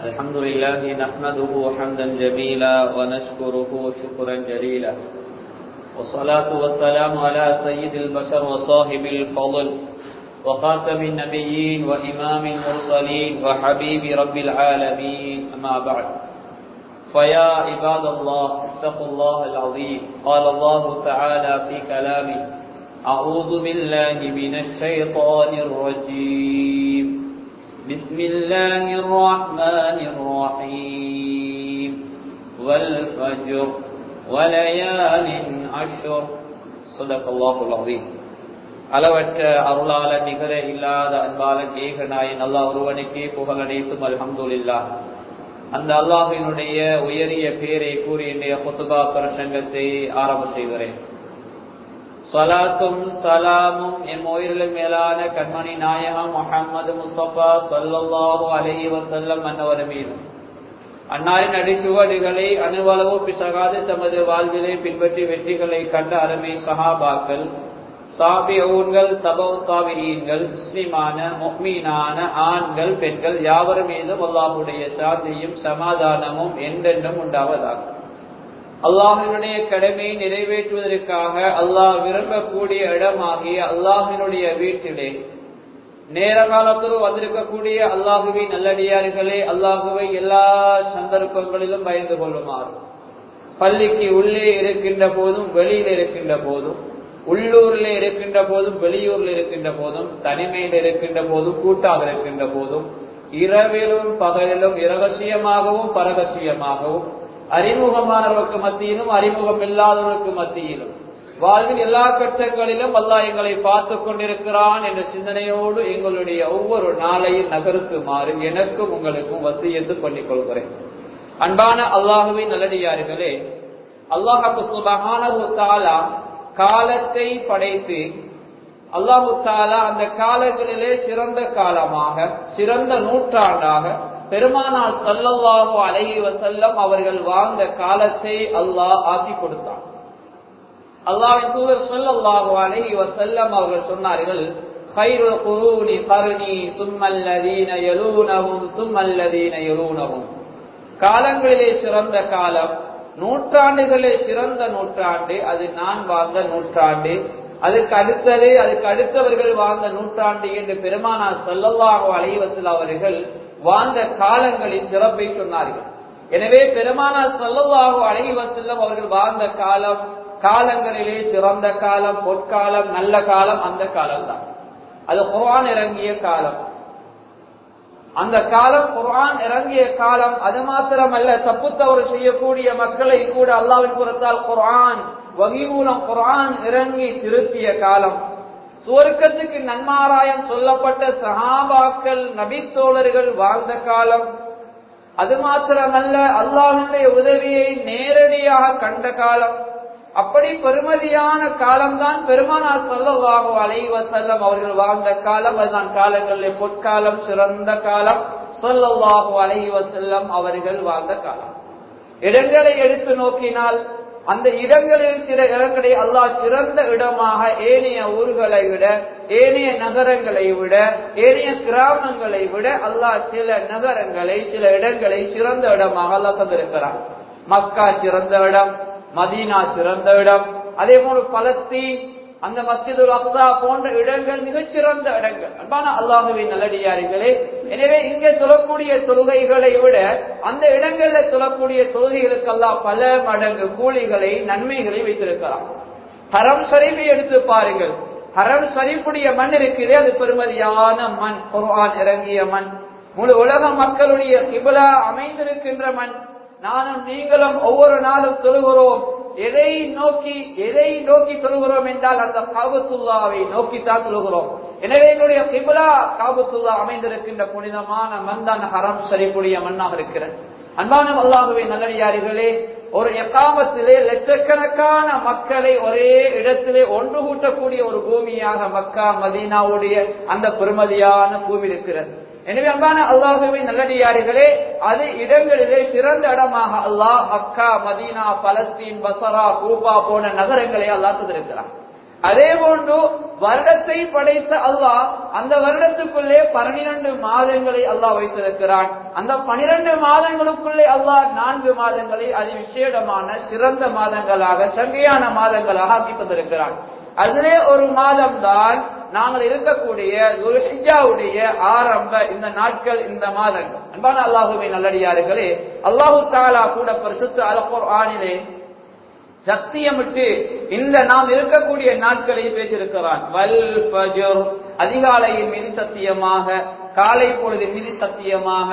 الحمد لله نحمده حمدا جميلا ونشكره شكرا جليلا والصلاة والسلام على سيد البشر وصاحب الفضل وخاتم النبيين وإمام المرسلين وحبيب رب العالمين أما بعد فيا عباد الله اتقوا الله العظيم قال الله تعالى في كلامه أعوذ بالله من الشيطان الرجيم بسم الله الرحمن الرحيم والفجر وليال عشر صدق الله العظيم அளவற்ற அருளாளன் நிகர இல்லாத அன்பாளன் ஏகநாயன் அல்லாஹ் ஒருவனுக்கே புகழனைத்தும் அல்ஹம்துலில்லா அந்த அல்லாஹினுடைய உயரிய பேரை கூறி இன்றைய குத்துபா பிரசங்கத்தை ஆரம்ப செய்கிறேன் சலாத்தும் சலாமும் என் உயிரிலும் மேலான கண்மணி நாயகம் முகமது முஸ்தபா சொல்லல்லாஹு அலஹி வசல்லம் அன்னவர் மீது அன்னாரின் அடிச்சுவடுகளை அணுவளவு பிசகாது தமது வாழ்விலை பின்பற்றி வெற்றிகளை கண்ட அருமை சஹாபாக்கள் சாபியூன்கள் தபவு தாபியீன்கள் முஸ்லிமான மொஹ்மீனான ஆண்கள் பெண்கள் யாவர் மீதும் அல்லாஹுடைய சாந்தியும் சமாதானமும் என்றென்றும் உண்டாவதாகும் அல்லாஹினுடைய கடமையை நிறைவேற்றுவதற்காக அல்லாஹ் விரும்பக்கூடிய இடமாகிய அல்லாஹினுடைய வீட்டிலே நேர காலத்தில் வந்திருக்கக்கூடிய அல்லாஹுவின் நல்லடியார்களே அல்லாஹுவை எல்லா சந்தர்ப்பங்களிலும் பயந்து கொள்ளுமாறு பள்ளிக்கு உள்ளே இருக்கின்ற போதும் வெளியில் இருக்கின்ற போதும் உள்ளூர்ல இருக்கின்ற போதும் வெளியூர்ல இருக்கின்ற போதும் தனிமையில் இருக்கின்ற போதும் கூட்டாக இருக்கின்ற போதும் இரவிலும் பகலிலும் இரகசியமாகவும் பரகசியமாகவும் அறிமுகமானவர்களுக்கு மத்தியிலும் அறிமுகம் இல்லாதவர்களுக்கு மத்தியிலும் வாழ்வில் எல்லா கட்டங்களிலும் அல்லாஹ் எங்களை பார்த்து கொண்டிருக்கிறான் என்ற சிந்தனையோடு எங்களுடைய ஒவ்வொரு நாளையும் நகருக்குமாறு எனக்கும் உங்களுக்கும் வசியத்து பண்ணிக் கொள்கிறேன் அன்பான அல்லாஹுவின் நல்லடியார்களே அல்லாஹு சுபகான காலத்தை படைத்து அல்லாஹு தாலா அந்த காலங்களிலே சிறந்த காலமாக சிறந்த நூற்றாண்டாக பெருமானார் சல்லல்லாஹு அலஹி வசல்லம் அவர்கள் வாழ்ந்த காலத்தை அல்லாஹ் ஆக்கி கொடுத்தார் அல்லாவின் தூதர் சொல்லல்லாஹு அலஹி வசல்லம் அவர்கள் சொன்னார்கள் خير القرون قرني ثم الذين يلونهم ثم الذين يلونهم காலங்களிலே சிறந்த காலம் நூற்றாண்டுகளே சிறந்த நூற்றாண்டு அது நான் வாழ்ந்த நூற்றாண்டு அதுக்கு அடுத்தது அதுக்கு அடுத்தவர்கள் வாழ்ந்த நூற்றாண்டு என்று பெருமானார் செல்லல்லாஹோ அலைவசல் அவர்கள் வாழ்ந்த காலங்களின் சிறப்பை சொன்னார்கள் எனவே பெருமானார் செல்லல்லாஹோ அலைவசல்லம் அவர்கள் வாழ்ந்த காலம் காலங்களிலே சிறந்த காலம் பொற்காலம் நல்ல காலம் அந்த காலம் தான் அது குரான் இறங்கிய காலம் அந்த காலம் குரான் இறங்கிய காலம் அது மாத்திரமல்ல தப்பு தவறு செய்யக்கூடிய மக்களை கூட அல்லாவின் புறத்தால் குரான் வகி மூலம் குரான் இறங்கி திருத்திய காலம் சுவர்க்கத்துக்கு நன்மாராயம் சொல்லப்பட்ட சஹாபாக்கள் நபித்தோழர்கள் வாழ்ந்த காலம் அது மாத்திரமல்ல அல்லாஹனுடைய உதவியை நேரடியாக கண்ட காலம் அப்படி பெருமதியான காலம்தான் பெருமானார் சொல்லவாகோ அலைவ செல்லம் அவர்கள் வாழ்ந்த காலம் அதுதான் காலங்களில் பொற்காலம் சிறந்த காலம் சொல்லவாகோ அலைவ செல்லம் அவர்கள் வாழ்ந்த காலம் இடங்களை எடுத்து நோக்கினால் அந்த இடங்களில் சில இடங்களை அல்லாஹ் சிறந்த இடமாக ஏனைய ஊர்களை விட ஏனைய நகரங்களை விட ஏனைய கிராமங்களை விட அல்லாஹ் சில நகரங்களை சில இடங்களை சிறந்த இடமாக அல்லாஹ் தந்திருக்கிறார் மக்கா சிறந்த இடம் மதீனா சிறந்த இடம் அதே போல பலஸ்தீன் அந்த மஸ்ஜிதுல் அப்சா போன்ற இடங்கள் மிகச்சிறந்த இடங்கள் அன்பான அல்லாஹுவின் நல்லடியார்களே எனவே இங்கே சொல்லக்கூடிய தொழுகைகளை விட அந்த இடங்கள்ல சொல்லக்கூடிய தொழுகைகளுக்கெல்லாம் பல மடங்கு கூலிகளை நன்மைகளை வைத்திருக்கலாம் ஹரம் ஷரீஃபை எடுத்து பாருங்கள் ஹரம் ஷரீஃபுடைய மண் இருக்குது அது பெருமதியான மண் குர்ஆன் இறங்கிய மண் முழு உலக மக்களுடைய கிபிலா அமைந்திருக்கின்ற மண் நானும் நீங்களும் ஒவ்வொரு நாளும் தொழுகிறோம் எதை நோக்கி எதை நோக்கி தொழுகிறோம் என்றால் அந்த காபத்துல்லாவை நோக்கித்தான் தொழுகிறோம் எனவே எங்களுடைய கிபிலா காபத்துல்லா அமைந்திருக்கின்ற புனிதமான மந்தான் ஹரம் சரிப்புடைய மண்ணாக இருக்கிறது அன்பான அல்லாஹுவை நல்லடியார்களே ஒரு எக்காமத்திலே லட்சக்கணக்கான மக்களை ஒரே இடத்திலே ஒன்று கூட்டக்கூடிய ஒரு பூமியாக மக்கா மதீனாவுடைய அந்த பெருமதியான பூமி இருக்கிறது எனவே அன்பான அல்லாஹுவை நல்லடியார்களே அது இடங்களிலே சிறந்த இடமாக Allah Mecca Medina Palestine Basra Kufa போன நகரங்களை அல்லாஹ் தந்திருக்கிறார் அதே போன்று வருடத்தை படைத்த அல்லாஹ் அந்த வருடத்துக்குள்ளே பன்னிரண்டு மாதங்களை அல்லாஹ் வைத்திருக்கிறான் அந்த பனிரெண்டு மாதங்களுக்குள்ளே அல்லாஹ் நான்கு மாதங்களை அது விசேடமான சிறந்த மாதங்களாக சங்கையான மாதங்களாக ஆக்கி தந்திருக்கிறான் அதிலே ஒரு மாதம் தான் நாங்கள் இருக்கக்கூடிய துல்ஹிஜாவுடைய ஆரம்ப இந்த நாட்கள் இந்த மாதங்கள் அன்பான அல்லாஹுவை நல்லடியார்களே அல்லாஹு தாலா கூட பரிசுத்த அலப்போர் ஆணிலே சத்தியமிட்டு இந்த நாம் இருக்கக்கூடிய நாட்களை பேசியிருக்கிறான் வல் ஃபஜர் அதிகாலையின் மீது சத்தியமாக காலை பொழுதின் மீது சத்தியமாக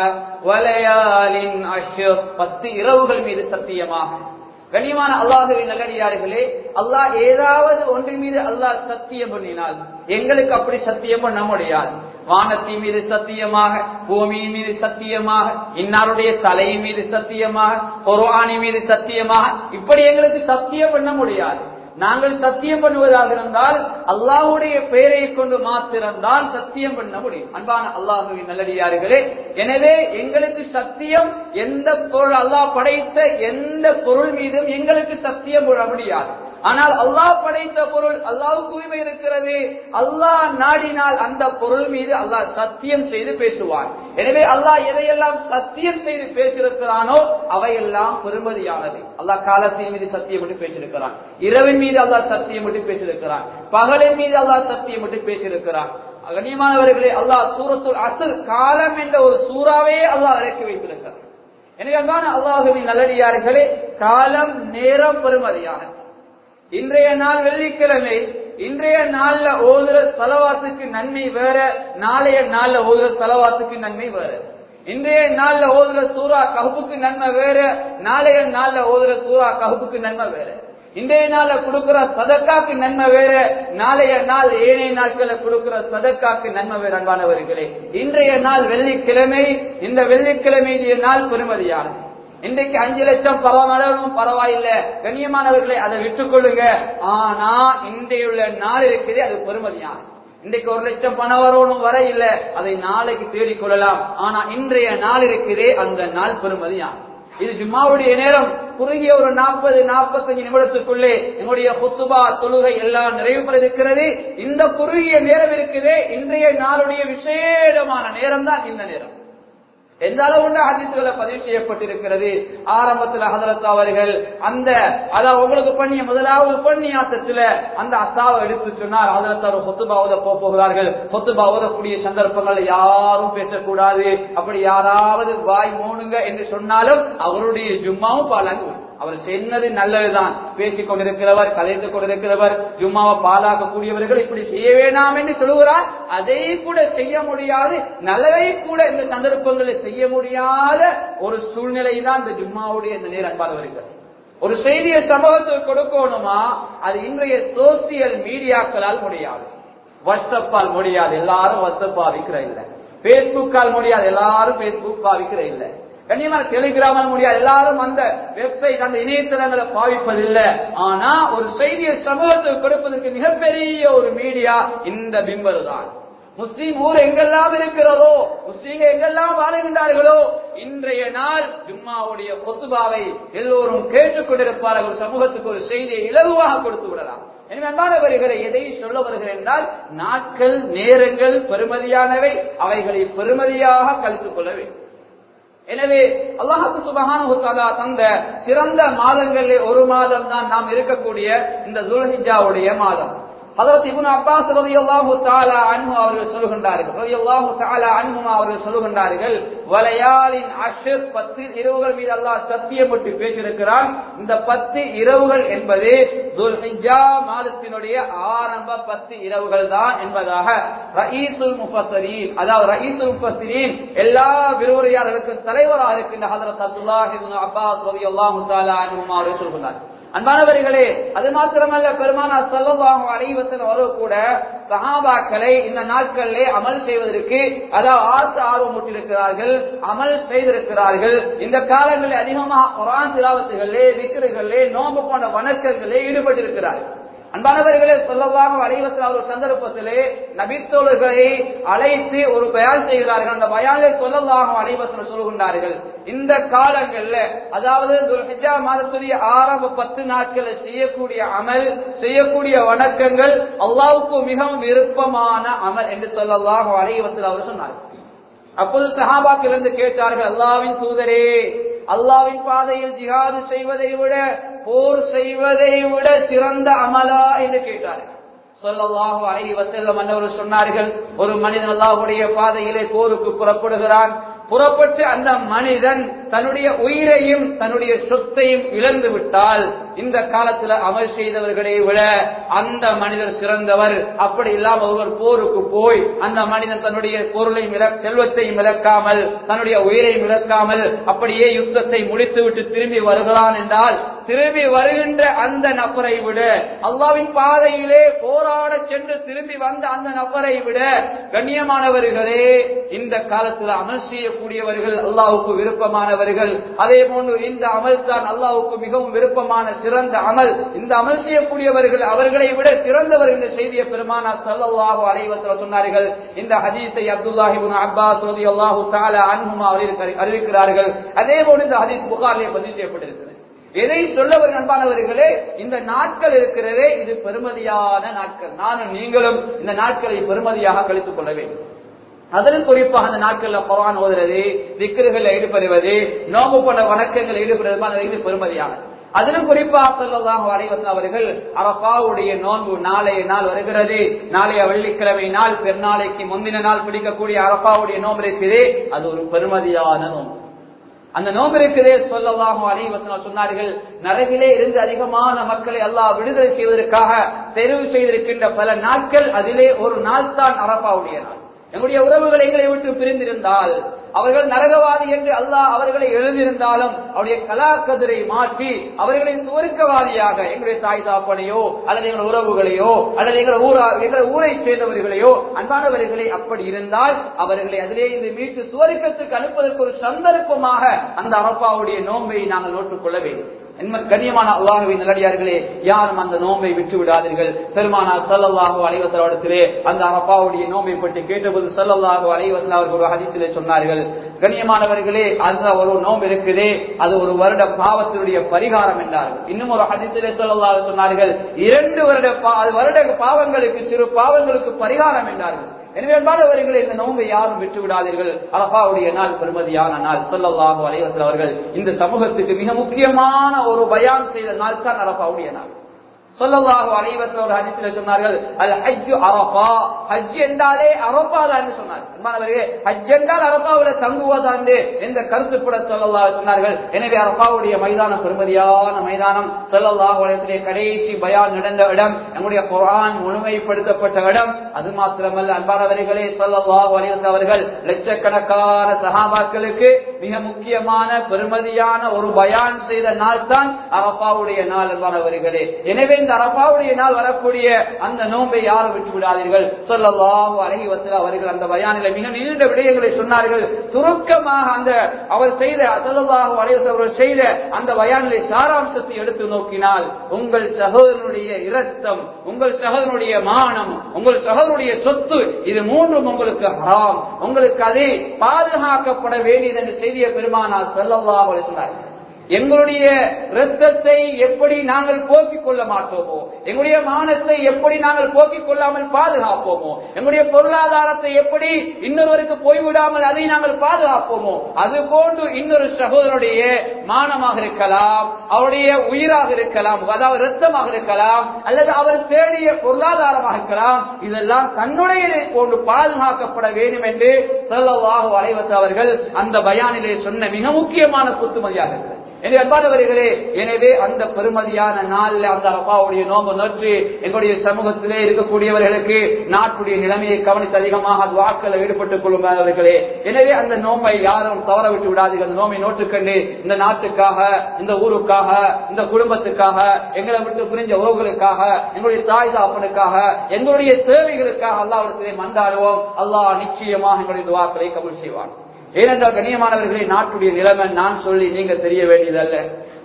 வலையாலின் அஷர் பத்து இரவுகள் மீது சத்தியமாக கண்ணியமான அல்லாஹுவின் நல்லடியார்களே அல்லாஹ் ஏதாவது ஒன்றின் மீது அல்லாஹ் சத்தியம் பண்ணினால் எங்களுக்கு அப்படி சத்தியம் பண்ண முடியாது வானத்தின் மீது சத்தியமாக பூமியின் மீது சத்தியமாக இன்னாருடைய தலையின் மீது சத்தியமாக குர்ஆனி மீது சத்தியமாக இப்படி எங்களுக்கு சத்தியம் பண்ண முடியாது நாங்கள் சத்தியம் பண்ணுவதாக இருந்தால் அல்லாஹுடைய பெயரை கொண்டு மாத்திரம்தான் சத்தியம் பண்ண முடியும் அன்பான அல்லாஹுவின் நல்லடியார்களே எனவே எங்களுக்கு சத்தியம் எந்த பொருள் அல்லாஹ் படைத்த எந்த பொருள் மீதும் எங்களுக்கு சத்தியம் போட முடியாது ஆனால் அல்லாஹ் படைத்த பொருள் அல்லாவுக்கு உரிமை இருக்கிறது அல்லாஹ் நாடினால் அந்த பொருள் மீது அல்லாஹ் சத்தியம் செய்து பேசுவான் எனவே அல்லாஹ் எதையெல்லாம் சத்தியம் செய்து பேசியிருக்கிறானோ அவையெல்லாம் பெருமதியானது அல்லாஹ் காலத்தின் மீது சத்தியம் விட்டு பேசியிருக்கிறான் இரவின் மீது அல்லாஹ் சத்தியம் விட்டு பேசியிருக்கிறான் பகலின் மீது அல்லாஹ் சத்தியம் விட்டு பேசியிருக்கிறான் கண்ணியமானவர்களே அல்லாஹ் சூரத்துல் அசல் காலம் என்ற ஒரு சூறாவே அல்லாஹ் இறக்கி வைத்திருக்கிறான் எனவே அன்பான அல்லாஹுவின் நல்லடியார்களே காலம் நேரம் பெருமதியானது இன்றைய நாள் வெள்ளிக்கிழமை இன்றைய நாள்ல ஓதுற தலவாத்துக்கு நன்மை வேற நாளைய நாள்ல ஓதுற தலவாத்துக்கு நன்மை வேற இன்றைய நாள்ல ஓதுற சூறா கஹுப்புக்கு நன்மை வேற நாளைய நாள்ல ஓதுற சூறா கஹுப்புக்கு நன்மை வேற இன்றைய நாள்ல கொடுக்கிற சதக்காக்கு நன்மை வேற நாளைய நாள் ஏனைய நாட்கள கொடுக்கிற சதக்காக்கு நன்மை வேற அன்பானவர்களே இன்றைய நாள் வெள்ளிக்கிழமை இந்த வெள்ளிக்கிழமையிலேயே நாள் பெருமதியானது இன்றைக்கு அஞ்சு லட்சம் பரவாயில்லும் பரவாயில்லை கண்ணியமானவர்களை அதை விட்டுக்கொள்ளுங்க ஆனா இன்றையுள்ள நாள் இருக்குது அது பெருமதியான இன்றைக்கு ஒரு லட்சம் பணம் வரணும் வர இல்ல அதை நாளைக்கு தேடிக் கொள்ளலாம் ஆனா இன்றைய நாள் இருக்குதே அந்த நாள் பெருமதியான இது ஜும்மாவுடைய நேரம் குறுகிய ஒரு நாற்பது நாற்பத்தஞ்சு நிமிடத்துக்குள்ளே என்னுடைய குத்துபா தொழுகை எல்லாம் நிறைவு பெற இருக்கிறது இந்த குறுகிய நேரம் இருக்குதே இன்றைய நாளுடைய விசேடமான நேரம் தான் இந்த நேரம் எந்த அளவுள்ள ஹதீசுகளை பதிவு செய்யப்பட்டிருக்கிறது ஆரம்பத்துல ஹதரத் அவர்கள் அந்த அதாவது உங்களுக்கு பண்ணிய முதலாவது உபன்யாசத்துல அந்த அத்தாவை எடுத்து சொன்னார் ஹதரத் அவர் சொத்துபா ஓத போகிறார்கள் சொத்துபா ஓதக்கூடிய சந்தர்ப்பங்கள் யாரும் பேசக்கூடாது அப்படி யாராவது வாய் மூணுங்க என்று சொன்னாலும் அவருடைய ஜும்மாவும் பாலாங்க அவர் சொன்னது நல்லதுதான் பேசிக் கொண்டிருக்கிறவர் கலைத்துக் கொண்டிருக்கிறவர் ஜும்மாவை பாலாக்கக்கூடியவர்கள் இப்படி செய்ய வேண்டாம் என்று சொல்லுகிறார் அதை கூட செய்ய முடியாது நல்லதை கூட இந்த சந்தர்ப்பங்களில் செய்ய முடியாத ஒரு சூழ்நிலை தான் இந்த ஜும்மாவுடைய இந்த நேரம் அன்பானவர்கள் ஒரு செய்தியை சமூகத்துக்கு கொடுக்கணுமா அது இன்றைய சோசியல் மீடியாக்களால் முடியாது வாட்ஸ்அப்பால் முடியாது எல்லாரும் வாட்ஸ்அப் பாவிக்கிற இல்ல பேஸ்புக்கால் முடியாது எல்லாரும் பேஸ்புக் பாவிக்கிற இல்ல கண்ணியமான டெலிகிராமல் முடியாது எல்லாரும் அந்த வெப்சைட் அந்த இணையதளங்களை பாவிப்பதில்லை ஆனா ஒரு செய்தியை சமூகத்துக்கு கொடுப்பதற்கு மிகப்பெரிய ஒரு மீடியா இந்த பிம்பர் தான் முஸ்லீம் ஊர் எங்கெல்லாம் இருக்கிறதோ முஸ்லீம் எங்கெல்லாம் வாழுகின்றார்களோ இன்றைய நாள் ஜும்மாவுடைய கொத்துபாவை எல்லோரும் கேட்டுக் கொண்டிருப்பார்கள் சமூகத்துக்கு ஒரு செய்தியை இலகுவாக கொடுத்து விடலாம் வருகிற எதை சொல்ல வருகிறேன் என்றால் நாட்கள் நேரங்கள் பெருமதியானவை அவைகளை பெருமதியாக கழித்துக் கொள்ள வேண்டும் எனவே அல்லாஹு சுபகான தந்த சிறந்த மாதங்களில் ஒரு மாதம் தான் நாம் இருக்கக்கூடிய இந்த துல்ஹிஜாவுடைய மாதம் ஹதரத் இப்னு அப்பாஸ் ரலியல்லாஹு தஆலா அன்ஹு அவர்கள் சொல்கின்றார்கள் ரலியல்லாஹு தஆலா அன்ஹுமா அவர்கள் சொல்கின்றார்கள் வலயாலின் அஷ்ர் 10 இரவுகள் மீது அல்லாஹ் சத்தியமிட்டு பேசியிருக்கிறான் இந்த 10 இரவுகள் என்பது துல்ஹிஜ்ஜா மாதத்தினுடைய ஆரம்ப 10 இரவுகள் தான் என்பதாக ரயீசுல் முஃபஸ்ஸரீன் அதாவது ரயீசுல் முஃபஸ்ஸரீன் எல்லா விரிவுரையாளர்களுக்கும் தலைவராக இருக்கின்ற ஹதரத் அப்துல்லாஹ் இப்னு அப்பாஸ் ரலியல்லாஹு தஆலா அன்ஹுமா அவர்கள் சொல்கின்றார்கள் அன்பானவர்களே அது மாத்திரமல்ல பெருமானா சல்லாஹு அலைவசன் அவர்கள் கூட சஹாபாக்களை இந்த நாட்களிலே அமல் செய்வதற்கு அதாவது ஆசை ஆர்வம் முட்டிருக்கிறார்கள் அமல் செய்திருக்கிறார்கள் இந்த காலங்களில் அதிகமாக குரான் திலாவத்துகளே விக்கிரர்களே நோம்பு போன்ற வணக்கங்களே ஈடுபட்டிருக்கிறார்கள் அன்பானவர்களே சொல்லலாம் அலைவசல் ஒரு சந்தர்ப்பத்திலே நபித்தோழர்களை அழைத்து ஒரு பயான் செய்கிறார்கள் அந்த பயானை சொல்லலாம் அலைவசல் சொல்கின்றார்கள் இந்த காலங்கள்ல அதாவது துல்ஹிஜா மாதத்துடைய ஆரம்ப பத்து நாட்கள் செய்யக்கூடிய அமல் செய்யக்கூடிய வணக்கங்கள் அல்லாவுக்கு மிகவும் விருப்பமான அமல் என்று சொல்லலாம் அலைவசல் அவர் சொன்னார்கள் அப்போது சஹாபாக்கள் இருந்து கேட்டார்கள் அல்லாவின் தூதரே அல்லாவின் பாதையில் ஜிஹாது செய்வதை விட போர் செய்வதை விட சிறந்த அமலா என்று கேட்டார்கள் சொல்லல்லாஹு அலைஹி வஸல்லம் அன்னவர் சொன்னார்கள் ஒரு மனிதன் அல்லாஹ்வுடைய பாதையிலே போருக்கு புறப்படுகிறான் புறப்பட்டு அந்த மனிதன் தன்னுடைய உயிரையும் தன்னுடைய சொத்தையும் இழந்து விட்டால் இந்த காலத்துல அமல் செய்தவர்களை விட அந்த மனிதர் சிறந்தவர் அப்படி இல்லாமல் ஒருவர் போருக்கு போய் அந்த மனிதன் தன்னுடைய பொருளையும் இழ- செல்வத்தையும் இழக்காமல் தன்னுடைய உயிரையும் இழக்காமல் அப்படியே யுத்தத்தை முடித்துவிட்டு திரும்பி வருகிறான் என்றால் திரும்பி வருகின்ற அந்த நபரை விட அல்லாவின் பாதையிலே போராட சென்று திரும்பி வந்த அந்த நபரை விட கண்ணியமானவர்களே இந்த காலத்தில் அமல் செய்யக்கூடியவர்கள் அல்லாஹுக்கு விருப்பமானவர்கள் அதே போன்று இந்த அமல் தான் அல்லாஹுக்கு மிகவும் விருப்பமான சிறந்த அமல் இந்த அமல் செய்யக்கூடியவர்கள் அவர்களை விட சிறந்தவர் என்ற செய்தியை பெருமானா சல்லல்லாஹு அலைவத்தில் சொன்னார்கள் இந்த ஹதீஸை அப்துல்லாஹிபின் அப்பாஸ் ரலியல்லாஹு தஆலா அன்ஹுமா அறிவிக்க- அறிவிக்கிறார்கள் அதே போன்று இந்த ஹதீஸ் புகாரிலே பதிவு செய்யப்பட்டிருக்கிறது எதை சொல்லவர் அன்பானவர்களே இந்த நாட்கள் இருக்கிறதே இது பெருமதியான நாட்கள் நானும் நீங்களும் இந்த நாட்களை பெருமதியாக கழித்துக் கொள்ள வேண்டும் அதிலும் குறிப்பாக அந்த நாட்கள்ல குரான் ஓதுறது திக்கர்கள் ஈடுபடுவது நோம்பு போன்ற வணக்கங்கள் ஈடுபடுவது இது பெருமதியானது அதிலும் குறிப்பாக சொல்லலாம் அலைவசன் அவர்கள் அரபாவுடைய நோன்பு நாளைய நாள் வருகிறது நாளைய வெள்ளிக்கிழமை நாள் பெருநாளைக்கு முந்தின நாள் பிடிக்கக்கூடிய அரபாவுடைய நோன்பு இருக்குது அது ஒரு பெருமதியான நோன்பு அந்த நோம்பிருக்கிறே சொல்லலாம் அனைவசனம் சொன்னார்கள் நரகிலே இருந்து அதிகமான மக்களை அல்லாஹ் விடுதலை செய்வதற்காக தெரிவு செய்திருக்கின்ற பல நாட்கள் அதிலே ஒரு நாள் தான் அரபாவுடைய நாள் எங்களுடைய உறவுகள் எங்களை விட்டு பிரிந்திருந்தால் அவர்கள் நரகவாதி என்று அல்லாஹ் அவர்களை எழுதியிருந்தாலும் அவருடைய கலாக்கதிரை மாற்றி அவர்களை சுவர்க்கவாதியாக எங்களுடைய தாய் தாப்பனையோ அல்லது எங்கள் உறவுகளையோ அல்லது எங்கள் ஊரா எங்கள் ஊரை சேர்ந்தவர்களையோ அன்பானவர்களை அப்படி இருந்தால் அவர்களை அதிலே இருந்து மீட்டு சுவர்க்கத்துக்கு அனுப்புவதற்கு ஒரு சந்தர்ப்பமாக அந்த அரப்பாவுடைய நோன்பை நாங்கள் நோட்டுக் கொள்ள வேண்டும் என்ம- கண்ணியமான அல்லாஹுவின் நல்லடியார்களே யாரும் அந்த நோன்பை விட்டு விடாதீர்கள் பெருமானார் சல்லல்லாஹு அலைவசலத்திலே அந்த அரப்பாவுடைய நோன்பை பற்றி கேட்டபோது சல்லல்லாஹு அலைவசல் அவர்கள் ஒரு ஹதீஸிலே சொன்னார்கள் கண்ணியமானவர்களே அந்த ஒரு நோன்பு இருக்குதே அது ஒரு வருட பாவத்தினுடைய பரிகாரம் என்றார்கள் இன்னும் ஒரு ஹதீஸிலே சொல்லல்லாஹு சொன்னார்கள் இரண்டு வருட பா- அது வருட பாவங்களுக்கு சிறு பாவங்களுக்கு பரிகாரம் என்றார்கள் எனவே அன்பானவர்களே இந்த நோன்பை யாரும் விட்டு விடாதீர்கள் அரபாவுடைய நாள் பெருமதியான நாள் சொல்லல்லாஹு அலைவசல் அவர்கள் இந்த சமூகத்துக்கு மிக முக்கியமான ஒரு பயான் செய்த நாள் தான் அரபாவுடைய நாள் சொல்லல்லாஹு அலைவசல் ஒரு ஹதீஸில் சொன்னார்கள் அல் ஹஜ்ஜு அரபா ஹஜ் என்றாலே அரபா தான் சொன்னார் அன்பானவர்களே ஹஜ் என்றால் அரபாவுல தங்குவதான் என்ற கருத்துப்பட சொல்லல்லாஹு சொன்னார்கள் எனவே அரபாவுடைய மைதானம் பெருமதியான மைதானம் சொல்லல்லாஹு அலைவசலே கடைசி பயான் நடந்த இடம் நம்முடைய குர்ஆன் முழுமைப்படுத்தப்பட்ட இடம் அது மாத்திரமல்ல அன்பானவர்களே சொல்லல்லாஹு அலைவசல் அவர்கள் லட்சக்கணக்கான சஹாபாக்களுக்கு மிக முக்கியமான பெருமதியான ஒரு பயான் செய்த நாள் தான் அரபாவுடைய நாள் அன்பானவர்களே எனவே இந்த அரபாவுடைய நாள் வரக்கூடிய அந்த நோன்பை யாரும் விட்டு விடாதீர்கள் சொல்லல்லாஹு அலைஹி வஸல்லம் அவர்கள் அந்த பயானில மிக நீண்ட விடயங்களை சொன்னார்கள் சுருக்கமாக அந்த அவர் செய்த ஸல்லல்லாஹு அலைஹி வஸல்லம் அவர்கள் செய்த அந்த பயானிலே சாராம்சத்தை எடுத்து நோக்கினால் உங்கள் சகோதரனுடைய இரத்தம் உங்கள் சகோதரனுடைய மானம் உங்கள் சகோதரனுடைய சொத்து இது மூன்றும் உங்களுக்கு ஹராம் உங்களுக்கு அது பாதுகாக்கப்பட வேண்டியது என்ற செய்தியை பெருமானார் ஸல்லல்லாஹு அலைஹி வஸல்லம் எங்களுடைய இரத்தத்தை எப்படி நாங்கள் போக்கிக் கொள்ள மாட்டோமோ எங்களுடைய மானத்தை எப்படி நாங்கள் போக்கிக் கொள்ளாமல் பாதுகாப்போமோ எங்களுடைய பொருளாதாரத்தை எப்படி இன்னொருவருக்கு போய்விடாமல் அதை நாங்கள் பாதுகாப்போமோ அது போன்று இன்னொரு சகோதரனுடைய மானமாக இருக்கலாம் அவருடைய உயிராக இருக்கலாம் அதாவது இரத்தமாக இருக்கலாம் அல்லது அவர் தேடிய பொருளாதாரமாக இருக்கலாம் இதெல்லாம் தன்னுடையதை போன்று பாதுகாக்கப்பட வேண்டும் என்று சொல்லவாக வளைவத்து அவர்கள் அந்த பயானிலே சொன்ன மிக முக்கியமான புத்துமதியாக இருக்கிறது எனவே அன்பானவர்களே எனவே அந்த பெருமதியான நாளில் அந்த அப்பாவுடைய நோம்பு நோற்று எங்களுடைய சமூகத்திலே இருக்கக்கூடியவர்களுக்கு நாட்டுடைய நிலைமையை கவனித்து அதிகமாக வாக்களில் ஈடுபட்டுக் கொள்ளும் எனவே அந்த நோம்பை யாரும் தவற விட்டு விடாதீர்கள் அந்த நோம்பை நோட்டுக்கண்டு இந்த நாட்டுக்காக இந்த ஊருக்காக இந்த குடும்பத்துக்காக எங்களை விட்டு புரிஞ்ச உறவுகளுக்காக எங்களுடைய தாய் தாப்பனுக்காக எங்களுடைய தேவைகளுக்காக அல்லாவிடத்திலே மன்றாடுவோம் அல்லாஹ் நிச்சயமாக எங்களுடைய துவாக்களை கபூல் செய்வான் ஏனென்றால் கண்ணியமானவர்களே நாட்டுடைய நிலைமை நான் சொல்லி நீங்க தெரிய வேண்டியதல்ல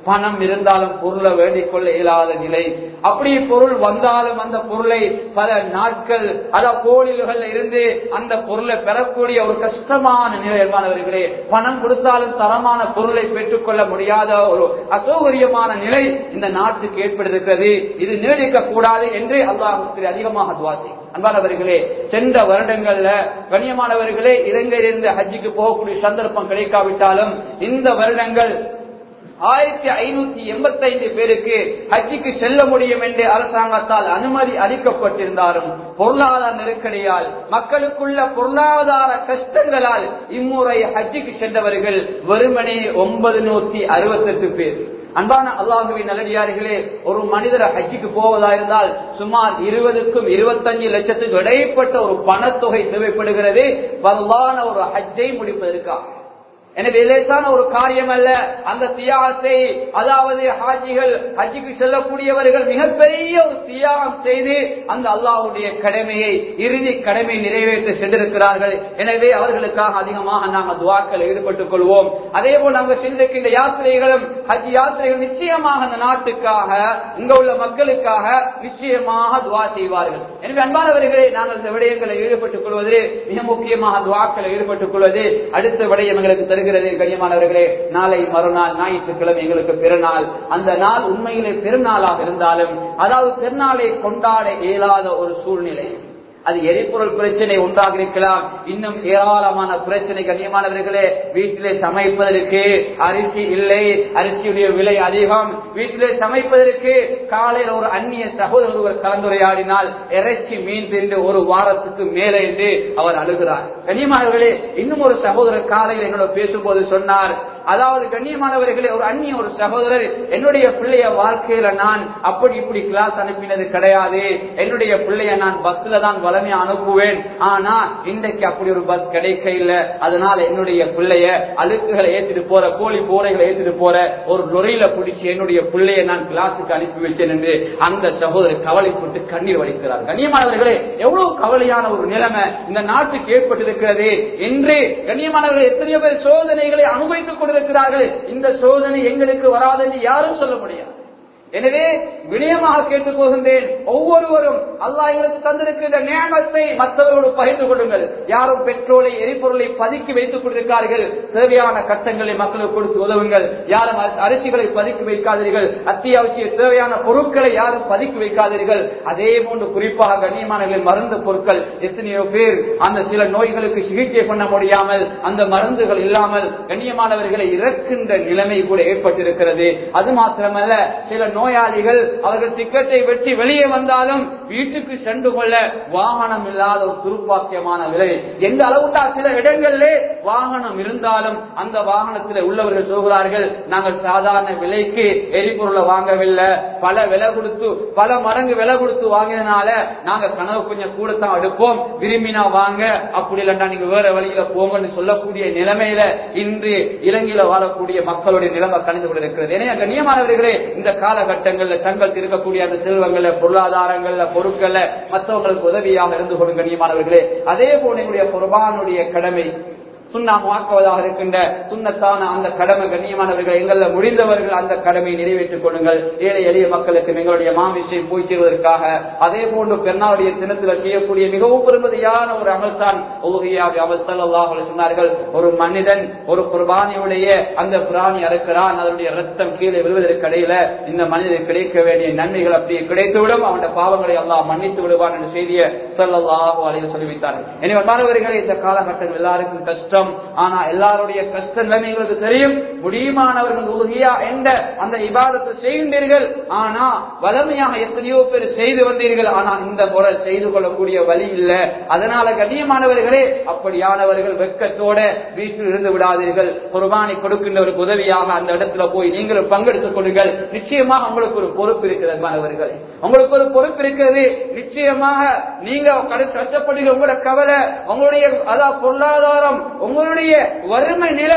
பணம் இருந்தாலும் பொருளை வேண்டிக் கொள்ள இயலாத நிலை அப்படி பொருள் வந்தாலும் அந்த பொருளை பல நாட்கள் அத கோயில்கள் இருந்து அந்த பொருளை பெறக்கூடிய ஒரு கஷ்டமான நிலைமானவர்களே பணம் கொடுத்தாலும் தரமான பொருளை பெற்றுக்கொள்ள முடியாத ஒரு அசௌகரியமான நிலை இந்த நாட்டுக்கு ஏற்பட்டிருக்கிறது இது நீடிக்க கூடாது என்று அல்லாஹ் அதிகமாக துவாசி அன்பானவர்களே சென்ற வருடங்கள்ல கண்ணியமானவர்களே இலங்கையிலிருந்து ஹஜ்ஜிக்கு போகக்கூடிய சந்தர்ப்பம் கிடைக்காவிட்டாலும் இந்த வருடங்கள் ஆயிரத்தி ஐநூத்தி எண்பத்தி ஐந்து பேருக்கு ஹஜ்ஜிக்கு செல்ல முடியும் என்று அரசாங்கத்தால் அனுமதி அளிக்கப்பட்டிருந்தாலும் பொருளாதார நெருக்கடியால் மக்களுக்குள்ள பொருளாதார கஷ்டங்களால் இம்முறை ஹஜ்ஜிக்கு சென்றவர்கள் வெறுமனே ஒன்பது நூத்தி அறுபத்தி எட்டு பேர் அன்பான அல்லாஹுவின் நல்லடியார்களே ஒரு மனிதர் ஹஜ்ஜிக்கு போவதா இருந்தால் சுமார் இருபதுக்கும் இருபத்தஞ்சு லட்சத்துக்கு இடைப்பட்ட ஒரு பணத்தொகை தேவைப்படுகிறது வரலான ஒரு ஹஜ்ஜை முடிப்பதற்காக எனவே லேசான ஒரு காரியம் அல்ல அந்த தியாகத்தை அதாவது ஹாஜிகள் ஹஜ்ஜிக்கு செல்லக்கூடியவர்கள் மிகப்பெரிய ஒரு தியாகம் செய்து அந்த அல்லாஹுடைய கடமையை இறுதி கடமை நிறைவேற்ற சென்றிருக்கிறார்கள் எனவே அவர்களுக்காக அதிகமாக நாங்கள் துவாக்கள் ஈடுபட்டுக் கொள்வோம் அதே போல் நாங்கள் சென்றிருக்கின்ற யாத்திரைகளும் ஹஜ் யாத்திரைகள் நிச்சயமாக அந்த நாட்டுக்காக இங்க உள்ள மக்களுக்காக நிச்சயமாக துவா செய்வார்கள் எனவே அன்பானவர்களே நாங்கள் இந்த விடயங்களை ஈடுபட்டுக் கொள்வது மிக முக்கியமாக துவாக்களை ஈடுபட்டுக் கொள்வது அடுத்த விடயம் எங்களுக்கு தருகிறது கண்ணியமானவர்களே நாளை மறுநாள் ஞாயிற்றுக்கிழமை எங்களுக்கு பெருநாள் அந்த நாள் உண்மையிலே பெருநாளாக இருந்தாலும் அதாவது பெருநாளை கொண்டாட இயலாத ஒரு சூழ்நிலை அது எரிபொருள் பிரச்சனை உண்டாக இருக்கலாம் இன்னும் ஏராளமான பிரச்சனை கண்ணியமானவர்களே வீட்டிலே சமைப்பதற்கு அரிசி இல்லை அரிசியுடைய விலை அதிகம் வீட்டிலே சமைப்பதற்கு காலையில் ஒரு அந்நிய சகோதரர் ஒருவர் கலந்துரையாடினால் இறைச்சி மீன் தின்று ஒரு வாரத்துக்கு மேலே என்று அவர் அழுகிறார் கண்ணியமானவர்களே இன்னும் ஒரு சகோதரர் காலையில் என்னோட பேசும்போது சொன்னார் அதாவது கண்ணியமானவர்களே ஒரு அந்நிய ஒரு சகோதரர் என்னுடைய பிள்ளைய வாழ்க்கையில நான் அப்படி இப்படி கிளாஸ் அனுப்பினது கிடையாது என்னுடைய பிள்ளைய நான் பஸ்ல தான் வளமையா அனுப்புவேன் ஆனா இன்றைக்கு அப்படி ஒரு பஸ் கிடைக்க இல்ல அதனால என்னுடைய பிள்ளைய அழுக்குகளை ஏத்திட்டு போற கோழி போரைகளை ஏத்திட்டு போற ஒரு லொரியில பிடிச்சி என்னுடைய பிள்ளைய நான் கிளாஸுக்கு அனுப்பி வச்சேன் என்று அந்த சகோதரர் கவலைப்பட்டு கண்ணீர் வடிக்கிறார் கண்ணியமானவர்களே எவ்வளவு கவலையான ஒரு நிலைமை இந்த நாட்டுக்கு ஏற்பட்டிருக்கிறது என்று கண்ணியமானவர்கள் எத்தனையோ பேர் சோதனைகளை அனுபவித்துக் கொண்டிருக்கிறார்கள் இந்த சோதனை எங்களுக்கு வராது என்று யாரும் சொல்ல முடியாது எனவே வினயமாக கேட்டுக் போகின்றேன் ஒவ்வொருவரும் அல்லாஹ் எங்களுக்கு தந்திருக்கின்ற நியமத்தை மற்றவர்களோடு பகிர்ந்து கொள்ளுங்கள் யாரும் பெட்ரோலை எரிபொருளை பதுக்கி வைத்துக் கொண்டிருக்கிறார்கள் தேவையான கட்டங்களை மக்களுக்கு கொடுத்து உதவுங்கள் யாரும் அரிசிகளை பதுக்கி வைக்காதீர்கள் அத்தியாவசிய தேவையான பொருட்களை யாரும் பதுக்கி வைக்காதீர்கள் அதே போன்று குறிப்பாக கண்ணியமானவர்களின் மருந்து பொருட்கள் எத்தனையோ பேர் அந்த சில நோய்களுக்கு சிகிச்சை பண்ண முடியாமல் அந்த மருந்துகள் இல்லாமல் கண்ணியமானவர்களை இறக்கின்ற நிலைமை கூட ஏற்பட்டிருக்கிறது அது மாத்திரமல்ல சில நோயாளிகள் அவர்கள் டிக்கெட்டை வெட்டி வெளியே வந்தாலும் வீட்டுக்கு சென்று கொள்ள வாகனம் இல்லாத ஒரு துருப்பாக்கியமான விலை எந்த அளவுண்டா சில இடங்களிலே வாகனம் இருந்தாலும் அந்த வாகனத்தில் உள்ளவர்கள் சொல்கிறார்கள் நாங்கள் சாதாரண விலைக்கு எரிபொருளை வாங்கவில்லை பல விலை கொடுத்து பல மடங்கு விலை கொடுத்து வாங்கினால நாங்க கனவு கொஞ்சம் கூட தான் எடுப்போம் விரும்பினா வாங்க அப்படி இல்லைன்னா நீங்க வேற வழியில போங்கன்னு சொல்லக்கூடிய நிலைமையில இன்று இலங்கையில வாழக்கூடிய மக்களுடைய நிலைமை கணிந்து கொண்டிருக்கிறது எனவே கண்ணியமானவர்களே இந்த காலகட்டங்கள்ல தங்களுக்கு இருக்கக்கூடிய அந்த செல்வங்கள்ல பொருளாதாரங்கள்ல பொருட்கள்ல மற்றவங்களுக்கு உதவியாக இருந்து கொள்ளும் கண்ணியமானவர்களே அதே போல எங்களுடைய குர்பானுடைய கடமை சுண்ணாமாக்குவதாக இருக்கின்ற சுண்ணத்தான அந்த கடமை கண்ணியமானவர்கள் எங்கள முடிந்தவர்கள் அந்த கடமையை நிறைவேற்றிக் கொள்ளுங்கள் ஏழை எளிய மக்களுக்கு எங்களுடைய மாமிசையும் போய் சேருவதற்காக அதே போன்று பெருநாளுடைய தினத்தில் செய்யக்கூடிய மிகவும் பெருமதியான ஒரு அமல் தான் அமல் சொன்னார்கள் ஒரு மனிதன் ஒரு குர்பானியுடைய அந்த பிராணி அறுக்கிறான் அதனுடைய ரத்தம் கீழே விழுவதற்கு இடையில இந்த மனிதன் கிடைக்க வேண்டிய நன்மைகள் அப்படியே கிடைத்துவிடும் அவனுடைய பாவங்களை எல்லாம் மன்னித்து விடுவான் என்ற செய்தியை சொல்லலாக அலைவு சொல்லி வைத்தார்கள் எனவே மாணவர்களே இந்த காலகட்டம் எல்லாருக்கும் கஷ்டம் ஆனா எல்லாருடைய கஷ்ட நிலைமை எங்களுக்கு தெரியும் முடியுமானவர்கள் உறுதியா என்ற அந்த இபாதத்தை செய்கின்றீர்கள் ஆனா வலிமையாக எத்தனையோ பேர் செய்து வந்தீர்கள் ஆனா இந்த முறை செய்து கொள்ளக்கூடிய வழி இல்ல அதனால கண்ணியமானவர்களே அப்படியானவர்கள் வெக்கத்தோட வீட்டில் இருந்து விடாதீர்கள் குர்பானை கொடுக்கின்றவருக்கு உதவியாக அந்த இடத்துல போய் நீங்களும் பங்கெடுத்துக் கொள்ளுங்கள் நிச்சயமாக உங்களுக்கு ஒரு பொறுப்பு இருக்கிறது மாணவர்களே உங்களுக்கு ஒரு பொறுப்பு இருக்கிறது நிச்சயமாக நீங்க கஷ்டப்படுகிற உங்களோட கவலை உங்களுடைய அதாவது பொருளாதாரம் உங்களுடைய வறுமை நிலை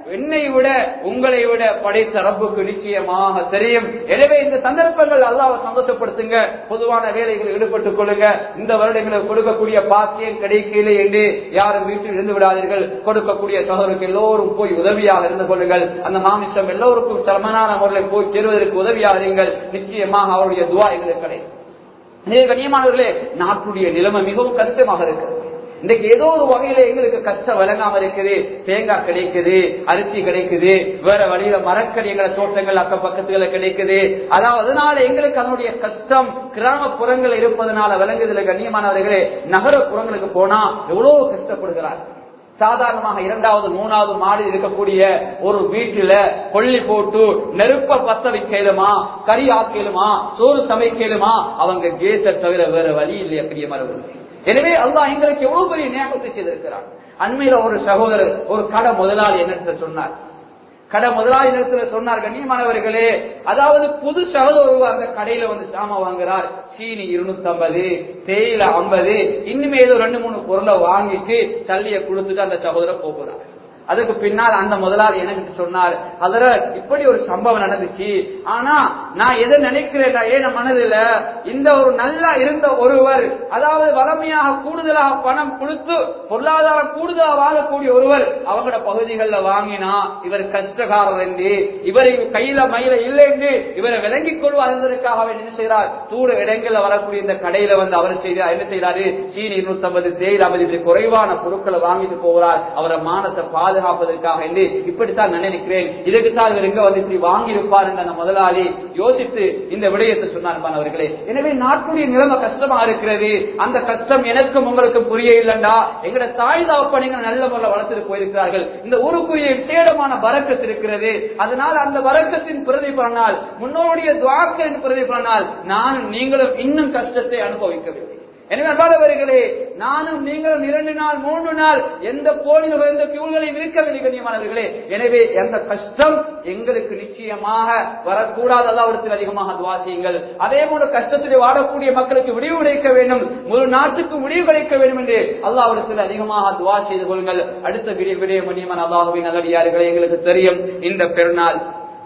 என்னை விட உங்களை விட படைத்த ரப்புக்கு நிச்சயமாக தெரியும் எனவே இந்த சந்தர்ப்பங்கள் அல்லாவை சந்தோஷப்படுத்துங்க பொதுவான வேலைகளில் ஈடுபட்டுக் கொள்ளுங்க இந்த வருடங்களுக்கு கொடுக்கக்கூடிய பாக்கியம் கிடைக்கல என்று யாரும் வீட்டில் இருந்து விடாதீர்கள் கொடுக்கக்கூடிய சகோதரருக்கு எல்லோரும் போய் உதவியாக இருந்து கொள்ளுங்கள் அந்த மாமிசம் எல்லோருக்கும் சமனான முறையில் போய் சேருவதற்கு உதவியாக இருங்கள் நிச்சயமாக அவருடைய துவா எங்களுக்கு கிடைக்கும் இதே கண்ணியமானவர்களே நாட்டுடைய நிலைமை மிகவும் கஷ்டமாக இருக்கிறது இன்றைக்கு ஏதோ ஒரு வகையில எங்களுக்கு கஷ்டம் விளங்காம இருக்குது தேங்காய் கிடைக்குது அரிசி கிடைக்குது வேற வழியில மரக்கறி எங்களை தோட்டங்கள் அக்க பக்கத்துல கிடைக்குது அதாவது அதனால எங்களுக்கு அதனுடைய கஷ்டம் கிராமப்புறங்கள் இருப்பதனால விளங்குதுல கண்ணியமானவர்களே நகரப்புறங்களுக்கு போனா எவ்வளவு கஷ்டப்படுகிறார் சாதாரணமாக இரண்டாவது மூணாவது மாடி இருக்கக்கூடிய ஒரு வீட்டுல கொல்லி போட்டு நெருப்ப பத்த வைக்கலுமா கறி ஆக்கலுமா சோறு சமைக்கலுமா அவங்க கேஸை தவிர வேற வழி இல்லையா பிரியமரவர்கள் எனவே அல்லாஹ் எங்களுக்கு எவ்வளவு பெரிய ஞாபகத்தை செய்திருக்கிறார் அண்மையில ஒரு சகோதரர் ஒரு கடை முதலாளி என்ன சொன்னார் கடை முதலாளி இடத்துல சொன்னார் கண்ணியமானவர்களே அதாவது புது சகோதரர் அந்த கடையில வந்து சாமான் வாங்குறார் சீனி இருநூத்தி ஐம்பது தேயிலை ஐம்பது இன்னுமே ஏதோ ரெண்டு மூணு பொருளை வாங்கிட்டு சல்லியை கொடுத்துட்டு அந்த சகோதரர் போகிறார் அதுக்கு பின்னால் அந்த முதலாளி எனக்கு சொன்னார் அதுல இப்படி ஒரு சம்பவம் நடந்துச்சு ஆனா நான் எதை நினைக்கிறேன் ஏன் மனதில் இந்த ஒரு நல்லா இருந்த ஒருவர் அதாவது வளமையாக கூடுதலாக பணம் கொடுத்து பொருளாதாரம் கூடுதலாக வாங்கக்கூடிய ஒருவர் அவங்களோட பகுதிகளில் வாங்கினா இவர் கஷ்டகாரர் என்று இவரை கையில மயில இல்லை என்று இவரை விளங்கிக் கொள்வார் என்பதற்காக அவர் என்ன செய்கிறார் தூர இடங்கள்ல வரக்கூடிய இந்த கடையில வந்து அவர் செய்தார் என்ன செய்யறாரு சீனி இருநூத்தி ஐம்பது தேயிலை ஐம்பது இப்படி குறைவான பொருட்களை வாங்கிட்டு போகிறார் அவரை மானத்தை பாது பாதுகாப்பதற்காக என்று இப்படித்தான் நான் நினைக்கிறேன் இதுக்கு தான் இவர் எங்க வந்து இப்படி வாங்கி இருப்பார் என்ற அந்த முதலாளி யோசித்து இந்த விடயத்தை சொன்னார் அவர்களே எனவே நாட்டுடைய நிலைமை கஷ்டமா இருக்கிறது அந்த கஷ்டம் எனக்கும் உங்களுக்கும் புரிய இல்லண்டா எங்கட தாய் தாப்ப நீங்க நல்ல முறையில் வளர்த்துட்டு போயிருக்கிறார்கள் இந்த ஊருக்குரிய விசேடமான பறக்கத்து இருக்கிறது அதனால் அந்த பறக்கத்தின் பிரதிபலனால் முன்னோருடைய துவாக்களின் பிரதிபலனால் நானும் நீங்களும் இன்னும் கஷ்டத்தை அனுபவிக்கவில்லை எனவே அன்பானவர்களே நானும் நீங்களும் இரண்டு நாள் மூன்று நாள் எந்த போலிகளோ எந்த கியூல்களையும் இருக்கவில்லை கண்ணியமானவர்களே எனவே அந்த கஷ்டம் எங்களுக்கு நிச்சயமாக வரக்கூடாது அல்லாவிடத்தில் அதிகமாக துவா செய்யுங்கள் அதே போல கஷ்டத்தில் வாழக்கூடிய மக்களுக்கு விடிவு கிடைக்க வேண்டும் முழு நாட்டுக்கு விடிவு கிடைக்க வேண்டும் என்று அல்லாவிடத்தில் அதிகமாக துவா செய்து கொள்ளுங்கள் அடுத்த விடிய விடிய மணியமன் அல்லாஹுவின் நல்லடியார்களே எங்களுக்கு தெரியும் இந்த பெருநாள்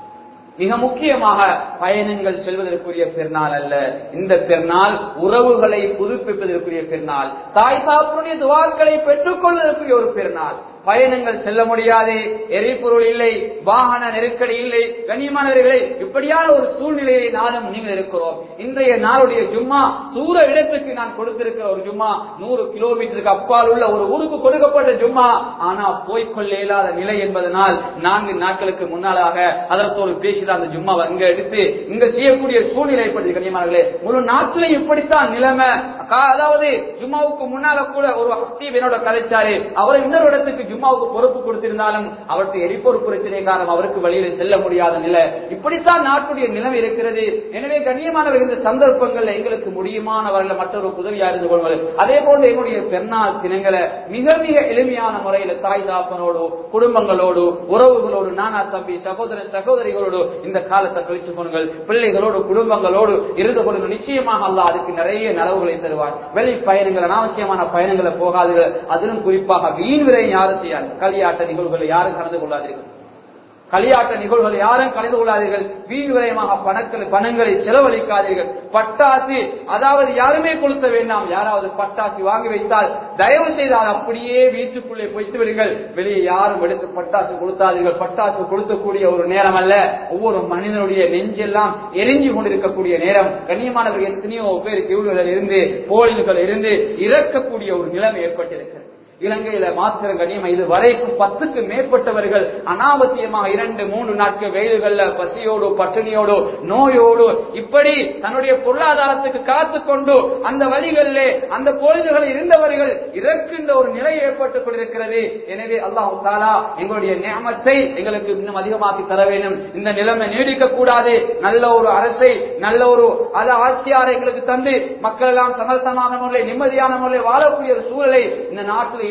மிக முக்கியமாக பயணங்கள் செல்வதற்குரிய பெருநாள் அல்ல இந்த பெருநாள் உறவுகளை புதுப்பிப்பதற்குரிய பெருநாள் தாய் தாப்பனுடைய துவாக்களை பெற்றுக் கொள்வதற்குரிய ஒரு பெருநாள் பயணங்கள் செல்ல முடியாது எரிபொருள் இல்லை வாகன நெருக்கடி இல்லை கண்ணியமானவர்களே இப்படியான ஒரு சூழ்நிலையை நாளும் நீங்கள் இருக்கிறோம் இன்றைய நாளுடைய ஜும்மா தூர இடத்துக்கு நான் கொடுத்திருக்கிற ஒரு ஜும்மா நூறு கிலோமீட்டருக்கு அப்பால் உள்ள ஒரு ஊருக்கு கொடுக்கப்பட்ட ஜும்மா ஆனா போய்கொள்ள இயலாத நிலை என்பதனால் நான்கு நாட்களுக்கு முன்னாலாக அதற்கு ஒரு பேசிதான் அந்த ஜும்மா இங்க எடுத்து இங்க செய்யக்கூடிய சூழ்நிலை ஏற்படுது கண்ணியமானவர்களே முழு நாட்டிலையும் இப்படித்தான் நிலைமை அதாவது ஜும்மாவுக்கு முன்னால கூட ஒரு ஹஸ்தீப் என்னோட கதைச்சாரு அவர் இன்னொரு இடத்துக்கு ஜும்மாவுக்கு பொறுப்பு கொடுத்திருந்தாலும் அவருக்கு எரிபொருள் பிரச்சனை காரணம் அவருக்கு வழியில செல்ல முடியாத நிலை இப்படித்தான் நாட்டுடைய நிலைமை இருக்கிறது எனவே கண்ணியமானவர் இந்த சந்தர்ப்பங்கள்ல எங்களுக்கு முடியுமானவர்கள் மற்றொரு உதவியா இருந்து கொள்வது அதே போன்று எங்களுடைய பெருநாள் தினங்களை மிக மிக எளிமையான முறையில தாய் தாப்பனோடு குடும்பங்களோடு உறவுகளோடு நானா தம்பி சகோதரன் சகோதரிகளோடு இந்த காலத்தை கழிச்சு கொள்ளுங்கள் பிள்ளைகளோடு குடும்பங்களோடு இருந்து கொள்ளுங்கள் நிச்சயமாக அல்ல அதுக்கு நிறைய நலவுகளை தருவார் வெளி பயணங்கள் அனாவசியமான பயணங்களை போகாதீர்கள் அதிலும் குறிப்பாக வீண் விரை யாரும் செய்யாது களியாட்ட நிகழ்வுகளை யாரும் கலந்து கொள்ளாதீர்கள் களியாட்ட நிகழ்வுகள் யாரும் கலந்து கொள்ளாதீர்கள் வீண் விரயமாக பணக்கள் பணங்களை செலவழிக்காதீர்கள் பட்டாசு அதாவது யாருமே கொளுத்த வேண்டாம் யாராவது பட்டாசு வாங்கி வைத்தால் தயவு செய்து அதை அப்படியே வீட்டுக்குள்ளே வைத்து விடுங்கள் வெளியே யாரும் எடுத்து பட்டாசு கொளுத்தாதீர்கள் பட்டாசு கொளுத்தக்கூடிய ஒரு நேரம் அல்ல ஒவ்வொரு மனிதனுடைய நெஞ்செல்லாம் எரிஞ்சு கொண்டிருக்கக்கூடிய நேரம் கண்ணியமானவர்கள் எத்தனையோ பேர் கிவுகளில் இருந்து போலில்கள் இருந்து இறக்கக்கூடிய ஒரு நிலைமை ஏற்பட்டிருக்கிறது இலங்கையில மாத்திரம் கண்ணியம் இது வரைக்கும் பத்துக்கு மேற்பட்டவர்கள் அனாவசியமாக இரண்டு மூன்று நாட்கள் வெயில்கள்ல பசியோடு பட்டினியோடு நோயோடு இப்படி தன்னுடைய பொருளாதாரத்துக்கு காத்து கொண்டு அந்த வழிகளிலே அந்த பொழுதுகளில் இருந்தவர்கள் இறக்கின்ற ஒரு நிலை ஏற்பட்டுக் கொண்டிருக்கிறது எனவே அல்லாஹு தாலா எங்களுடைய நியமத்தை எங்களுக்கு இன்னும் அதிகமாக்கி தர வேண்டும் இந்த நிலைமை நீடிக்க கூடாது நல்ல ஒரு அரசை நல்ல ஒரு அது ஆட்சியாரை எங்களுக்கு தந்து மக்கள் எல்லாம் சமரசமான முறையில் நிம்மதியான முறையில் வாழக்கூடிய ஒரு சூழலை இந்த நாட்டில்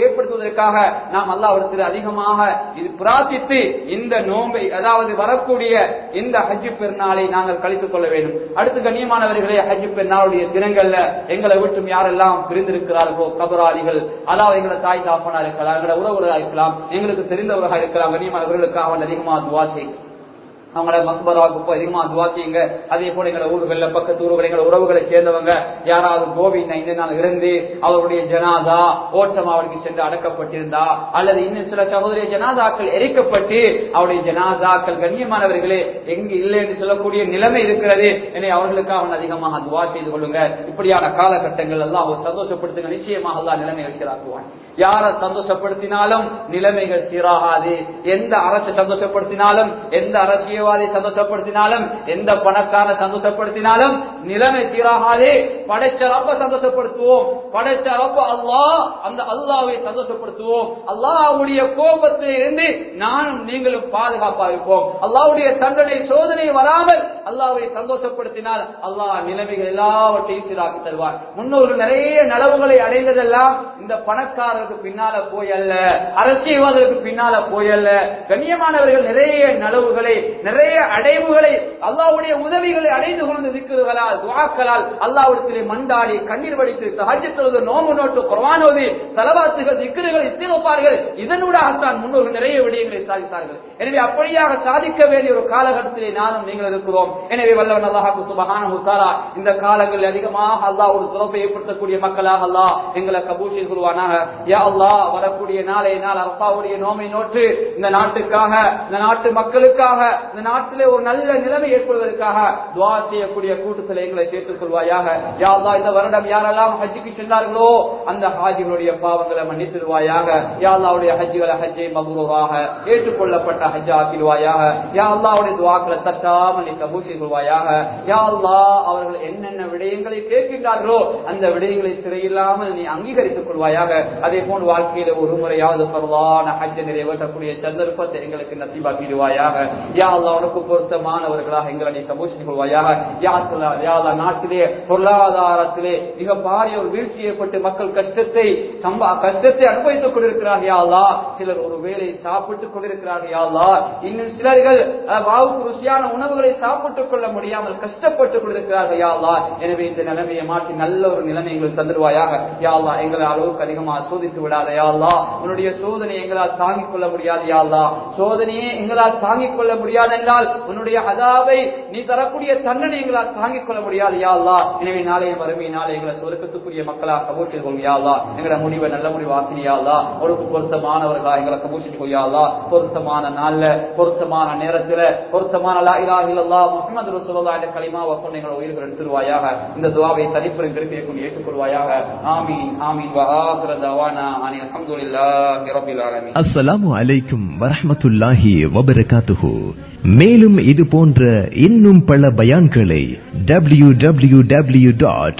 ஏற்படுத்துவதற்காக நாம் அல்லாவிடத்தில் அதிகமாக இது பிரார்த்தித்து இந்த நோன்பை அதாவது வரக்கூடிய இந்த ஹஜ் பெருநாளை நாங்கள் கழித்துக் கொள்ள வேண்டும் அடுத்து கண்ணியமானவர்களே ஹஜ் பெருநாளுடைய தினங்கள்ல எங்களை விட்டும் யாரெல்லாம் பிரிந்திருக்கிறார்களோ கபராளிகள் அதாவது எங்களை தாய் தாப்பனா இருக்கலாம் எங்களை உறவுகளாக இருக்கலாம் எங்களுக்கு தெரிந்தவர்களாக இருக்கலாம் கண்ணியமானவர்களுக்காக அதிகமாக துவா செய்யும் அவங்கள மக்பராவுக்கு அதிகமா துவா செய்யுங்க அதே போல எங்களை ஊர்கள்ல பக்கத்து ஊர்கள் எங்களை உறவுகளை சேர்ந்தவங்க யாராவது கோவிட் நைன்டீனால் இருந்து அவருடைய ஜனாதா ஓட்டம் அவருக்கு சென்று அடக்கப்பட்டிருந்தா அல்லது இன்னும் சில சகோதரிய ஜனாதாக்கள் எரிக்கப்பட்டு அவருடைய ஜனாதாக்கள் கண்ணியமானவர்களே எங்கு இல்லை என்று சொல்லக்கூடிய நிலைமை இருக்கிறது எனவே அவர்களுக்காக அவன் அதிகமாக துவா செய்து கொள்ளுங்க இப்படியான காலகட்டங்கள் எல்லாம் அவர் சந்தோஷப்படுத்துங்க நிச்சயமாக எல்லாம் நிலைமைகள் சீராக்குவான் யாரை சந்தோஷப்படுத்தினாலும் நிலைமைகள் சீராகாது எந்த அரசு சந்தோஷப்படுத்தினாலும் எந்த அரசியல்வாதி சந்தோஷப்படுத்தினாலும் எந்த பணக்கார சந்தோஷப்படுத்தினாலும் நிலைமை சீராகாது படைச்ச ரப்ப சந்தோஷப்படுத்துவோம் படைச்ச ரப்ப அல்லாஹ் அந்த அல்லாவை சந்தோஷப்படுத்துவோம் அல்லாஹ்வுடைய கோபத்தில் இருந்து நானும் நீங்களும் பாதுகாப்பா இருப்போம் அல்லாஹ்வுடைய தண்டனை சோதனை வராமல் அல்லாவை சந்தோஷப்படுத்தினால் அல்லாஹ் நிலைமைகள் எல்லாவற்றையும் சீராக்கி தருவார் முன்னோரு நிறைய நலவுகளை அடைந்ததெல்லாம் இந்த பணக்காரருக்கு பின்னால போய் அல்ல அரசியல்வாதிகளுக்கு பின்னால போய் அல்ல கண்ணியமானவர்கள் நிறைய நலவுகளை நிறைய அடைவுகளை அல்லாவுடைய உதவிகளை அடைந்து கொண்டு இருக்கிறார்களால் துவாக்களால் அல்லாவிடத்திலே மண்டாடி கண்ணீர் வடித்து தகஜத்தொழுது நோம்பு நோட்டு குரவானோது தலவாத்துகள் திக்குகள் இத்திருப்பார்கள் இதனூடாகத்தான் முன்னோர்கள் நிறைய விடயங்களை சாதித்தார்கள் எனவே அப்படியாக சாதிக்க வேண்டிய ஒரு காலகட்டத்திலே நானும் நீங்கள் இருக்கிறோம் எனவே வல்லவன் அல்லாஹாக்கு சுபகான முத்தாரா இந்த காலங்களில் அதிகமாக அல்லாஹ் ஒரு துறப்பை ஏற்படுத்தக்கூடிய மக்களாக அல்லாஹ் எங்களை கபூஷில் குருவானாக யா அல்லாஹ் வரக்கூடிய நாளை நாள் அரப்பாவுடைய நோமை நோற்று இந்த நாட்டுக்காக இந்த நாட்டு மக்களுக்காக இந்த நாட்டிலே ஒரு நல்ல நிலைமை ஏற்படுவதற்காக துவா செய்யக்கூடிய கூட்டத்தில் எங்களை சேர்த்துக் கொள்வாயாக யா அல்லாஹ் இந்த வருடம் யாரெல்லாம் ஹஜ்ஜுக்கு சென்றார்களோ அந்த ஹாஜிகளுடைய பாவங்களை மன்னித்திருவாயாக யா அல்லாவுடைய ஹஜ்ஜுகளை ஹஜ்ஜை மபூராக ஏற்றுக்கொள்ளப்பட்ட ஹஜ் ஆக்கிடுவாயாக யா அல்லாவுடைய துவாக்களை தட்டாமல் நீ கபூல் செய்வாயாக யா அல்லாஹ் அவர்கள் என்னென்ன விடயங்களை கேட்கின்றார்களோ அந்த விடயங்களை சிறையில்லாமல் நீ அங்கீகரித்துக் கொள்வாயாக அதே போன்று வாழ்க்கையில ஒரு முறையாவது பரவான ஹஜ்ஜ நிறைவேற்றக்கூடிய சந்தர்ப்பத்தை எங்களுக்கு நசிபாக்கிடுவாயாக யா அல்லாஹ் உனக்கு பொருத்தமானவர்களாக எங்களை நீ கபூல் செய்து கொள்வாயாக யா சொல்லா யா அல்லாஹ் நாட்டிலே பொருளாதாரத்திலே மிக பாரிய ஒரு வீழ்ச்சி ஏற்பட்டு மக்கள் கஷ்டத்தை சம்பா கஷ்டத்தை அனுபவித்துக் கொண்டிருக்கிறார்கள் யா அல்லாஹ் சிலர் ஒரு வேலை சாப்பிட்டுக் கொண்டிருக்கிறார்கள் யா அல்லாஹ் இன்னும் சிலர்கள் அஹ், வாவுக்கு ருசியான உணவுகளை சாப்பிட்டுக் கொள்ள முடியாமல் கஷ்டப்பட்டுக் கொண்டிருக்கிறார்கள் யா அல்லாஹ் எனவே இந்த நிலைமையை மாற்றி நல்ல ஒரு நிலைமை எங்களுக்கு தந்துடுவாயாக யா அல்லாஹ் எங்களை அளவுக்கு அதிகமாக சோதித்து விடாத யா அல்லாஹ் உன்னுடைய சோதனை எங்களால் தாங்கிக் கொள்ள முடியாது யா அல்லாஹ் சோதனையே எங்களால் தாங்கிக் கொள்ள முடியாது என்றால் உன்னுடைய அதாவை நீ தரக்கூடிய தண்டனை எங்களால் தாங்கிக் கொள்ள முடியாது யா அல்லாஹ் எனவே நாளைய வறுமை நாளை எங்களை சொருக்கத்துக்குரிய மக்களாக கபூல் செய்து கொள்ளும் யா அல்லாஹ் எங்களை முடிவை நல்ல முடிவு ஆசினி யா அல்லாஹ் உனக்கு பொருத்தமானவர்களா எங்களை கபூல் செய்து கொள் யா அல்லாஹ் பொருத்தமான நாள்ல பொருத்தமான நேரத்துல பொருத்தமான லா இலாஹ இல்லல்லாஹ் முஹம்மது ரசூலுல்லாஹ் என்ற கலிமாவை கொண்டு எங்களை உயிர்கள் எடுத்துருவாயாக இந்த துஆவை தனிப்பெரும் திருப்பியை கொண்டு ஏற்றுக்கொள்வாயாக ஆமீன் ஆமீன் வ ஆகிர தவானா அனில் அல்ஹம்துலில்லாஹி ரப்பில் ஆலமீன் அஸ்ஸலாமு அலைக்கும் வரஹ்மத்துல்லாஹி வபரகாத்துஹு மேலும் இது போன்ற இன்னும் பல பயான்களை W W W dot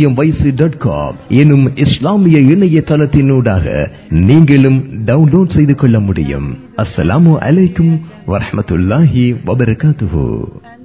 dot com எனும் இஸ்லாமிய இணையதளத்தினூடாக நீங்களும் டவுன்லோட் செய்து கொள்ள முடியும் அஸ்ஸலாமு அலைக்கும் வரஹ்மத்துல்லாஹி வபரகாத்துஹு